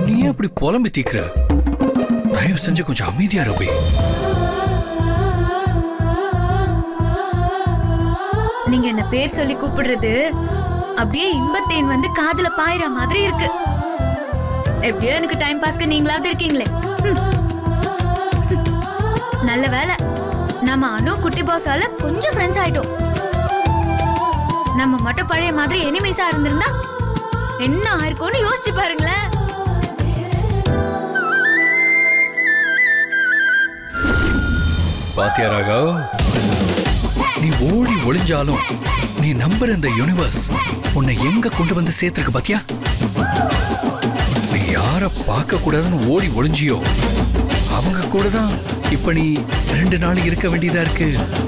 நீ ஏன் இப்படி புலம்பி தீக்குற தயவு செஞ்சு கொஞ்சம் அமைதியா ரபி நீங்க என்ன பேர் சொல்லி கூப்பிடுறது அப்படியே இன்பத்தேன் வந்து காதுல பாயிற மாதிரி இருக்கு எப்படியோ எனக்கு டைம் பாஸ்க்கு நீங்களாவது இருக்கீங்களே ஹம். நல்ல வேலை நம்ம அனு குட்டி பாஸால கொஞ்சம் ஃப்ரெண்ட்ஸ் ஆயிட்டோம் நம்ம மட்டும் பழைய மாதிரி எனிமீஸா இருந்திருந்தா என்ன ஆயிருக்கும்னு யோசிச்சு பாருங்களேன் பாத்தியா ராகவ் நீ ஓடி ஒளிஞ்சாலும் நீ நம்புற இந்த யூனிவர்ஸ் உன்னை எங்க கொண்டு வந்து சேர்த்திருக்கு பாத்தியா நீ யார பார்க்க கூடாதுன்னு ஓடி ஒளிஞ்சியோ அவங்க கூட தான் இப்ப நீ ரெண்டு நாள் இருக்க வேண்டியதா இருக்கு